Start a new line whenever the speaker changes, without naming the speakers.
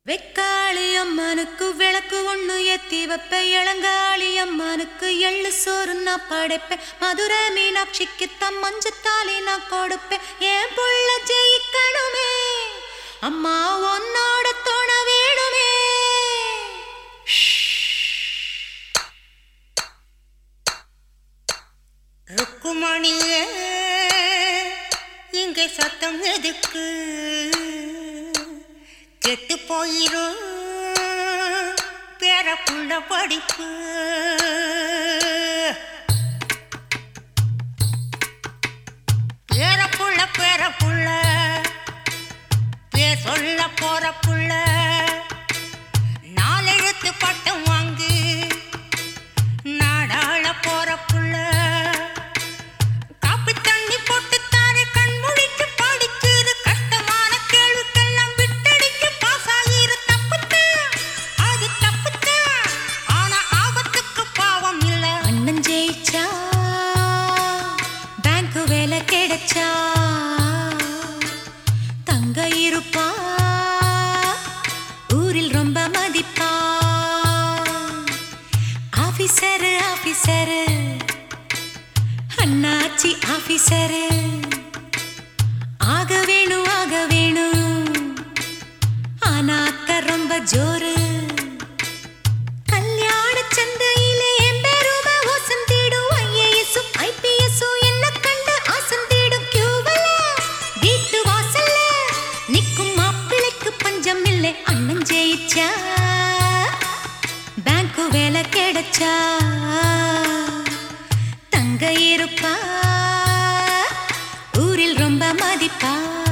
வெக்காளி அம்மனுக்கு விளக்கு ஒண்ணு ஏத்தி வைப்ப இளங்காளி அம்மனுக்கு எள்ளு சோறு நான் படைப்பேன் மதுரை மீனாட்சிக்கு தம் மஞ்சத்தாலி நான் கொடுப்பேன் என் புள்ள ஜெயிக்கணுமே அம்மா உன்னோட துண வேணுமே
ருக்குமணியே இங்கே சத்தம் எதுக்கு கெட்டு போயிரும் பேரப்புள்ள படிப்பு பேரப்புள்ள பேரப்புள்ள பேர் சொல்ல போற புள்ள நாலெழுத்து பட்டம் வாங்கு நாடாள போற புள்ள காப்பி தண்ணி போட்டு தாரே கண் முடிச்சு படிச்சிரு கஷ்டமான கேள்விக்கெல்லாம் விட்டடிச்சு பாஸ் ஆகிரு தப்புத்தான் அது தப்புத்தான் ஆனா ஆபத்துக்கு பாவம் இல்ல
அண்ணன் ஜெயிச்சா பேங்க் வேலை கிடைச்சா தங்க இருப்பா ஊரில் ரொம்ப மதிப்பா ஆபீசரு ஆபீசரு அண்ணாச்சி ஆபீசரு ஆக வேணும் ஆக வேணும் ஆனாக்க ரொம்ப ஜோரு கல்யாண சந்தையிலே என் பெருமை வசந்திடும் ஐஏஎஸும் ஐபிஎஸும் என்ன கண்டு ஆசந்திடும் கியூவல வீட்டு வாசல்ல நிக்கும் மாப்பிள்ளைக்கு பஞ்சம் இல்லை அண்ணன் ஜெயிச்சா பேங்க்கு வேலை கிடைச்சா தங்க இருப்பா ஊரில் ரொம்ப மதிப்பா